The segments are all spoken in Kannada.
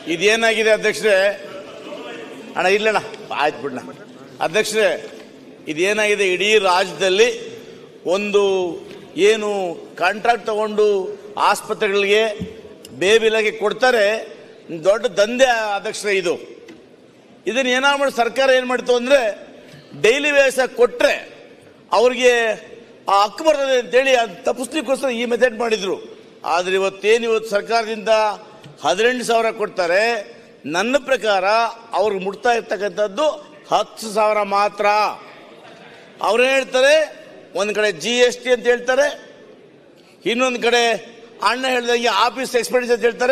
ಇದೇನಾಗಿದೆ ಅಧ್ಯಕ್ಷರೇ ಅಣ್ಣ ಇಲ್ಲಣ್ಣ ಆಯ್ತು ಬಿಡಣ ಅಧ್ಯಕ್ಷರೇ ಇದೇನಾಗಿದೆ ಇಡೀ ರಾಜ್ಯದಲ್ಲಿ ಒಂದು ಏನು ಕಾಂಟ್ರಾಕ್ಟ್ ತಗೊಂಡು ಆಸ್ಪತ್ರೆಗಳಿಗೆ ಬೇಬಿಲಾಗಿ ಕೊಡ್ತಾರೆ ದೊಡ್ಡ ದಂಧೆ ಅಧ್ಯಕ್ಷರೇ ಇದು ಇದನ್ನ ಏನಾದ್ರು ಮಾಡಿ ಸರ್ಕಾರ ಏನು ಮಾಡ್ತು ಅಂದ್ರೆ ಡೈಲಿ ವ್ಯವಸ್ಥೆ ಕೊಟ್ರೆ ಅವ್ರಿಗೆ ಆ ಹಕ್ಕು ಬರ್ತದೆ ಅಂತೇಳಿ ಅದು ತಪ್ಪಿಸ್ಲಿಕ್ಕೋಸ್ಕರ ಈ ಮೆಥಡ್ ಮಾಡಿದ್ರು ಆದ್ರೆ ಇವತ್ತೇನು ಇವತ್ತು ಸರ್ಕಾರದಿಂದ ಹದಿನೆಂಟು ಸಾವಿರ ಕೊಡ್ತಾರೆ ನನ್ನ ಪ್ರಕಾರ ಅವ್ರಿಗೆ ಮುಟ್ತಾ ಇರ್ತಕ್ಕಂಥದ್ದು ಹತ್ತು ಸಾವಿರ ಮಾತ್ರ ಅವ್ರು ಹೇಳ್ತಾರೆ ಒಂದು ಕಡೆ ಜಿ ಎಸ್ ಟಿ ಅಂತ ಹೇಳ್ತಾರೆ ಇನ್ನೊಂದು ಕಡೆ ಅಣ್ಣ ಹೇಳಿದಂಗೆ ಆಫೀಸ್ ಎಕ್ಸ್ಪೆಂಡಿಚರ್ ಅಂತ ಹೇಳ್ತಾರೆ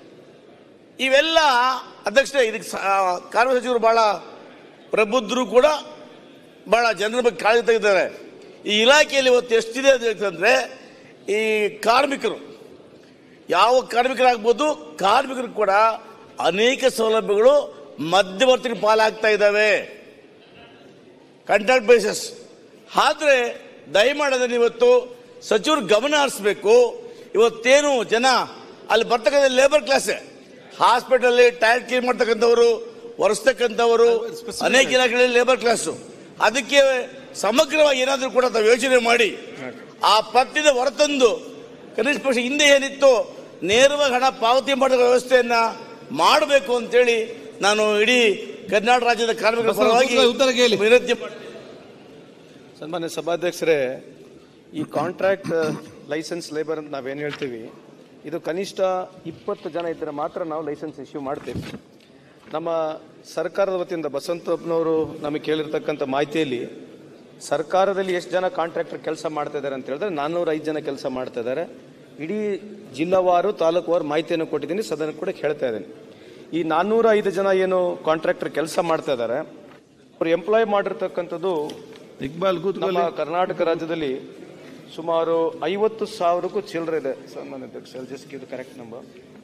ಇವೆಲ್ಲ ಅಧ್ಯಕ್ಷರೇ ಇದಕ್ಕೆ ಸ- ಕಾರ್ಮಿಕ ಸಚಿವರು ಬಹಳ ಪ್ರಬುದ್ಧರು ಕೂಡ ಬಹಳ ಜನರ ಬಗ್ಗೆ ಕಾಳಜಿ ತೆಗೆದಿದ್ದಾರೆ ಈ ಇಲಾಖೆಯಲ್ಲಿ ಇವತ್ತು ಎಷ್ಟಿದೆ ಅಂತ ಹೇಳ್ತಂದ್ರೆ ಈ ಕಾರ್ಮಿಕರು ಯಾವ ಕಾರ್ಮಿಕರಾಗ್ಬೋದು ಕಾರ್ಮಿಕರು ಕೂಡ ಅನೇಕ ಸೌಲಭ್ಯಗಳು ಮಧ್ಯವರ್ತಿ ಪಾಲಾಗ್ತಾ ಇದ್ದಾವೆ ಕಾಂಟ್ರಾಕ್ಟ್ ಬೇಸಿಸ್ ಆದ್ರೆ ದಯಮಾಡೋದನ್ನ ಇವತ್ತು ಸಚಿವರು ಗಮನ ಹರಿಸ್ಬೇಕು ಇವತ್ತೇನು ಜನ ಅಲ್ಲಿ ಬರ್ತಕ್ಕಂಥ ಲೇಬರ್ ಕ್ಲಾಸ್ ಹಾಸ್ಪಿಟಲ್ ಟೈರ್ ಕ್ಲೀನ್ ಮಾಡ್ತಕ್ಕಂಥವ್ರು ಒರೆಸ್ತಕ್ಕಂಥವರು ಅನೇಕ ಇಲಾಖೆಗಳಲ್ಲಿ ಲೇಬರ್ ಕ್ಲಾಸು ಅದಕ್ಕೆ ಸಮಗ್ರವಾಗಿ ಏನಾದರೂ ಕೂಡ ತಾವು ಯೋಚನೆ ಮಾಡಿ ಆ ಪಟ್ಟಿದ ಹೊರತಂದು ಕನಿಷ್ಠ ಪಕ್ಷ ಹಿಂದೆ ಏನಿತ್ತು ನೇರವಾಗಿ ಹಣ ಪಾವತಿ ಮಾಡೋ ವ್ಯವಸ್ಥೆಯನ್ನ ಮಾಡಬೇಕು ಅಂತೇಳಿ ನಾನು ಇಡೀ ಕರ್ನಾಟಕ ರಾಜ್ಯದ ಕಾರ್ಮಿಕರ ಬಸವರಾಜ್ ಪರವಾಗಿ ಉತ್ತರ- ಉತ್ತರ ಕೇಳಿ. ವಿನಂತಿ ಮಾಡ್ತೀನಿ. ಸನ್ಮಾನ್ಯ ಸಭಾಧ್ಯಕ್ಷರೇ ಈ ಕಾಂಟ್ರಾಕ್ಟ್ ಲೈಸೆನ್ಸ್ ಲೇಬರ್ ಅಂತ ನಾವೇನು ಹೇಳ್ತೀವಿ ಇದು ಕನಿಷ್ಠ ಇಪ್ಪತ್ತು ಜನ ಇದ್ದರೆ ಮಾತ್ರ ನಾವು ಲೈಸೆನ್ಸ್ ಇಶ್ಯೂ ಮಾಡ್ತೇವೆ ನಮ್ಮ ಸರ್ಕಾರದ ವತಿಯಿಂದ ಬಸವಂತಪ್ಪನವರು ನಮಗೆ ಕೇಳಿರ್ತಕ್ಕಂಥ ಮಾಹಿತಿಯಲ್ಲಿ ಸರ್ಕಾರದಲ್ಲಿ ಎಷ್ಟು ಜನ ಕಾಂಟ್ರಾಕ್ಟರ್ ಕೆಲಸ ಮಾಡ್ತಾ ಇದ್ದಾರೆ ಅಂತ ಹೇಳಿದ್ರೆ ನಾನ್ನೂರ ಐದು ಜನ ಕೆಲಸ ಮಾಡ್ತಾ ಇದ್ದಾರೆ ಇಡೀ ಜಿಲ್ಲಾವಾರು ತಾಲೂಕುವಾರು ಮಾಹಿತಿಯನ್ನು ಕೊಟ್ಟಿದ್ದೀನಿ ಸದನ ಕೂಡ ಹೇಳ್ತಾ ಇದ್ದೀನಿ ಈ ನಾನ್ನೂರ ಐದು ಜನ ಏನು ಕಾಂಟ್ರಾಕ್ಟರ್ ಕೆಲಸ ಮಾಡ್ತಾ ಇದ್ದಾರೆ ಅವ್ರು ಎಂಪ್ಲಾಯ್ ಮಾಡಿರ್ತಕ್ಕಂಥದ್ದು ಇಕ್ಬಾಲ್ ನಮ್ಮ ಕೂತ್ಕೊಳ್ಳಿ ಕರ್ನಾಟಕ ರಾಜ್ಯದಲ್ಲಿ ಸುಮಾರು ಐವತ್ತು ಸಾವಿರಕ್ಕೂ ಚಿಲ್ಲರೆ ಇದೆ ಸನ್ಮಾನ್ಯ ಅಧ್ಯಕ್ಷ ಜಸ್ಟ್ ಗಿವ್ ಕರೆಕ್ಟ್ ನಂಬರ್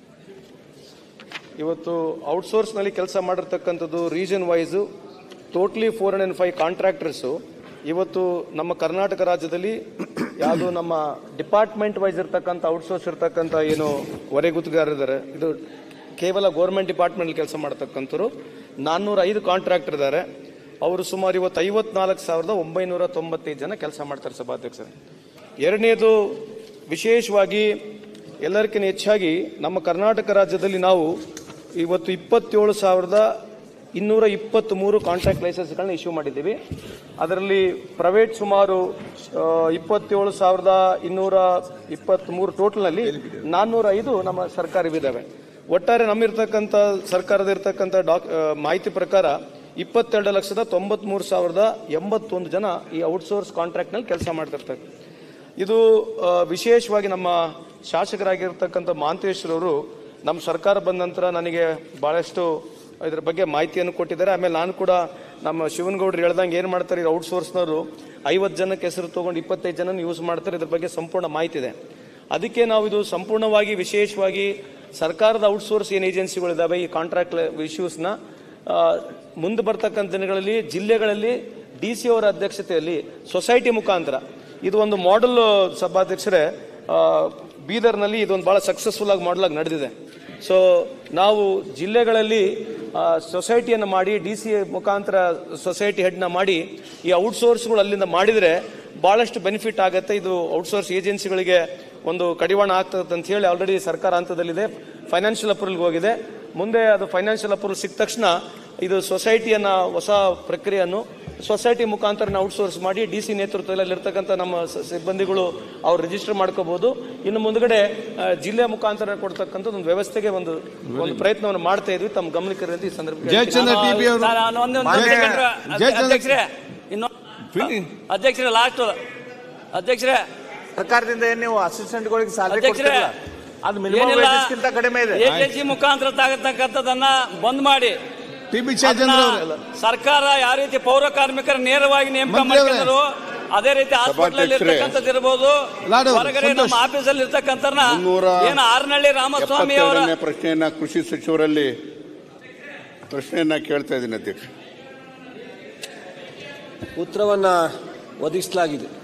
ಇವತ್ತು ಔಟ್ಸೋರ್ಸ್ ನಲ್ಲಿ ಕೆಲಸ ಮಾಡಿರ್ತಕ್ಕಂಥದ್ದು region wise totally four hundred five contractors ಇವತ್ತು ನಮ್ಮ ಕರ್ನಾಟಕ ರಾಜ್ಯದಲ್ಲಿ ಯಾವುದು ನಮ್ಮ ಡಿಪಾರ್ಟ್ಮೆಂಟ್ ವೈಸ್ ಇರ್ತಕ್ಕಂಥ ಔಟ್ಸೋರ್ಸ್ ಇರ್ತಕ್ಕಂಥ ಏನು ಹೊರೆಗುತ್ತಿಗಾರಿದ್ದಾರೆ ಇದು ಕೇವಲ ಗೌರ್ಮೆಂಟ್ ಡಿಪಾರ್ಟ್ಮೆಂಟ್ ಕೆಲಸ ಮಾಡ್ತಕ್ಕಂಥವ್ರು ನಾನ್ನೂರ ಐದು ಕಾಂಟ್ರಾಕ್ಟರ್ ಇದ್ದಾರೆ ಅವರು ಸುಮಾರು ಇವತ್ತು ಐವತ್ನಾಲ್ಕು ಸಾವಿರದ ಒಂಬೈನೂರ ತೊಂಬತ್ತೈದು ಜನ ಕೆಲಸ ಮಾಡ್ತಾರೆ ಸಭಾಧ್ಯಕ್ಷರೇ ಎರಡನೇದು ವಿಶೇಷವಾಗಿ ಎಲ್ಲರಿಗಿಂತ ಹೆಚ್ಚಾಗಿ ನಮ್ಮ ಕರ್ನಾಟಕ ರಾಜ್ಯದಲ್ಲಿ ನಾವು ಇವತ್ತು ಇಪ್ಪತ್ತೇಳು ಸಾವಿರದ ಇನ್ನೂರ ಇಪ್ಪತ್ತ್ ಮೂರು ಕಾಂಟ್ರಾಕ್ಟ್ ಲೈಸೆನ್ಸ್ಗಳನ್ನ ಇಶ್ಯೂ ಮಾಡಿದ್ದೀವಿ ಅದರಲ್ಲಿ ಪ್ರೈವೇಟ್ ಸುಮಾರು ಆ, ಇಪ್ಪತ್ತೇಳು ಸಾವಿರದ ಇನ್ನೂರ ಇಪ್ಪತ್ತ್ ಮೂರು ಟೋಟಲ್ನಲ್ಲಿ ನಾನ್ನೂರ ಐದು ನಮ್ಮ ಸರ್ಕಾರವಿದ್ದಾವೆ ಒಟ್ಟಾರೆ ನಮ್ಮಿರ್ತಕ್ಕಂಥ ಸರ್ಕಾರದ ಇರ್ತಕ್ಕಂಥ ಡಾಕ್ ಆ, ಮಾಹಿತಿ ಪ್ರಕಾರ ಇಪ್ಪತ್ತೆರಡು ಲಕ್ಷದ ತೊಂಬತ್ಮೂರು ಸಾವಿರದ ಎಂಬತ್ತೊಂದು ಜನ ಈ ಔಟ್ಸೋರ್ಸ್ ಕಾಂಟ್ರಾಕ್ಟ್ನಲ್ಲಿ ಕೆಲಸ ಮಾಡ್ತಿರ್ತಾರೆ ಇದು ಆ, ವಿಶೇಷವಾಗಿ ನಮ್ಮ ಶಾಸಕರಾಗಿರ್ತಕ್ಕಂಥ ಮಹಾಂತೇಶ್ವರವರು ನಮ್ಮ ಸರ್ಕಾರ ಬಂದ ನಂತರ ನನಗೆ ಬಹಳಷ್ಟು ಇದರ ಬಗ್ಗೆ ಮಾಹಿತಿಯನ್ನು ಕೊಟ್ಟಿದ್ದಾರೆ ಆಮೇಲೆ ನಾನು ಕೂಡ ನಮ್ಮ ಶಿವನಗೌಡರು ಹೇಳ್ದಂಗೆ ಏನು ಮಾಡ್ತಾರೆ ಈ ಔಟ್ಸೋರ್ಸ್ನವರು ಐವತ್ತು ಜನಕ್ಕೆ ಹೆಸರು ತೊಗೊಂಡು ಇಪ್ಪತ್ತೈದು ಜನ ಯೂಸ್ ಮಾಡ್ತಾರೆ ಇದ್ರ ಬಗ್ಗೆ ಸಂಪೂರ್ಣ ಮಾಹಿತಿ ಇದೆ ಅದಕ್ಕೆ ನಾವು ಇದು ಸಂಪೂರ್ಣವಾಗಿ ವಿಶೇಷವಾಗಿ ಸರ್ಕಾರದ ಔಟ್ಸೋರ್ಸ್ ಏನು ಏಜೆನ್ಸಿಗಳಿದ್ದಾವೆ ಈ ಕಾಂಟ್ರಾಕ್ಟ್ ಇಶ್ಯೂಸ್ನ ಮುಂದೆ ಬರ್ತಕ್ಕಂಥ ದಿನಗಳಲ್ಲಿ ಜಿಲ್ಲೆಗಳಲ್ಲಿ ಡಿ ಸಿ ಅವರ ಅಧ್ಯಕ್ಷತೆಯಲ್ಲಿ ಸೊಸೈಟಿ ಮುಖಾಂತರ ಇದು ಒಂದು ಮಾಡೆಲ್ ಸಭಾಧ್ಯಕ್ಷರೇ ಆ, ಬೀದರ್ನಲ್ಲಿ ಇದೊಂದು ಬಹಳ ಸಕ್ಸಸ್ಫುಲ್ ಆಗಿ ಮಾಡೆಲ್ ಆಗಿ ನಡೆದಿದೆ ಸೊ ನಾವು ಜಿಲ್ಲೆಗಳಲ್ಲಿ ಸೊಸೈಟಿಯನ್ನು ಮಾಡಿ ಡಿ ಸಿ ಮುಖಾಂತರ ಸೊಸೈಟಿ ಹೆಡ್ನ ಮಾಡಿ ಈ ಔಟ್ಸೋರ್ಸ್ಗಳು ಅಲ್ಲಿಂದ ಮಾಡಿದರೆ ಬಹಳಷ್ಟು ಬೆನಿಫಿಟ್ ಆಗುತ್ತೆ ಇದು ಔಟ್ಸೋರ್ಸ್ ಏಜೆನ್ಸಿಗಳಿಗೆ ಒಂದು ಕಡಿವಾಣ ಆಗ್ತದೆ ಅಂತ ಹೇಳಿ ಆಲ್ರೆಡಿ ಸರ್ಕಾರ ಹಂತದಲ್ಲಿದೆ ಫೈನಾನ್ಷಿಯಲ್ ಅಪ್ರೂವಲ್ಗೆ ಹೋಗಿದೆ ಮುಂದೆ ಅದು ಫೈನಾನ್ಷಿಯಲ್ ಅಪ್ರೂವಲ್ ಸಿಕ್ಕ ತಕ್ಷಣ ಇದು ಸೊಸೈಟಿಯನ್ನ ಹೊಸ ಪ್ರಕ್ರಿಯೆಯನ್ನು ಸೊಸೈಟಿ ಮುಖಾಂತರ ನಾವು ಔಟ್ಸೋರ್ಸ್ ಮಾಡಿ ಡಿ ಸಿ ನೇತೃತ್ವದಲ್ಲಿ ಇರ್ತಕ್ಕಂಥ ನಮ್ಮ ಸ- ಸಿಬ್ಬಂದಿಗಳು ಅವ್ರು ರಿಜಿಸ್ಟರ್ ಮಾಡ್ಕೋಬಹುದು ಇನ್ನು ಮುಂದ್ಗಡೆ ಆ, ಜಿಲ್ಲೆ ಮುಖಾಂತರ ಕೊಡ್ತಕ್ಕಂಥ ಒಂದು ವ್ಯವಸ್ಥೆಗೆ ಒಂದು ಒಂದು ಪ್ರಯತ್ನವನ್ನು ಮಾಡ್ತಾ ಇದ್ವಿ ತಮ್ಮ ಗಮನಕ್ಕೆ ಇರುತ್ತೆ ಈ ಸಂದರ್ಭದಲ್ಲಿ ಜಯಚಂದ್ರ ಟಿ ಬಿ ಅವರು ನಾನು ಒಂದೊಂದು ಮಾನ್ಯ ಸೆಕೆಂಡ್ ಜಯಚಂದ್ರ- ಅಧ್ಯಕ್ಷರೇ ಇನ್ನು ಅಧ್ಯಕ್ಷರೇ ಲಾಸ್ಟ್ ಅಧ್ಯಕ್ಷರೇ ಸರ್ಕಾರದಿಂದ ಏನ್ ನೀವು ಅಸಿಸ್ಟೆಂಟ್ಗಳಿಗೆ ಸ್ಯಾಲರಿ ಅಧ್ಯಕ್ಷರೇ ಕೊಡ್ತಿರಲ್ಲ ಅದು ಮಿನಿಮಮ್ ಏನಿಲ್ಲ ವೇಜಸ್ಗಿಂತ ಕಡಿಮೆ ಇದೆ ಏಜೆನ್ಸಿ ಮುಖಾಂತರ ತಾಗತಕ್ಕಂಥದ್ದನ್ನ ಬಂದ್ ಮಾಡಿ ಟಿ ಬಿ ಜಯಚಂದ್ರ ಅದನ್ನ ಅವರು ಸರ್ಕಾರ ಯಾವ ರೀತಿ ಪೌರ ಕಾರ್ಮಿಕರ ನೇರವಾಗಿ ನೇಮಕ ಮಂತ್ರಿ ಅವರೇ. ಮಾಡ್ಕೊಂಡ್ರು ಅದೇ ರೀತಿ ಹಾಸ್ಪಿಟಲ್ ಸಭಾಧ್ಯಕ್ಷರೇ. ಇರ್ತಕ್ಕಂಥದ್ದು ಇರ್ಬೋದು ಲಾಡು ಅವರು, ಹೊರಗಡೆ ನಮ್ಮ ಸಂತೋಷ್. ಆಫೀಸಲ್ಲಿ ಇರ್ತಕ್ಕಂಥವ್ರನ್ನ ಮುನ್ನೂರ ಏನು ಆರನಹಳ್ಳಿ ರಾಮಸ್ವಾಮಿ ಅವರ ಎಪ್ಪತ್ತೆರಡನೇ ಪ್ರಶ್ನೆಯನ್ನ ಕೃಷಿ ಸಚಿವರಲ್ಲಿ ಪ್ರಶ್ನೆಯನ್ನ ಕೇಳ್ತಾ ಇದ್ದೀನಿ ಅಧ್ಯಕ್ಷ ಉತ್ತರವನ್ನು ಒದಗಿಸಲಾಗಿದೆ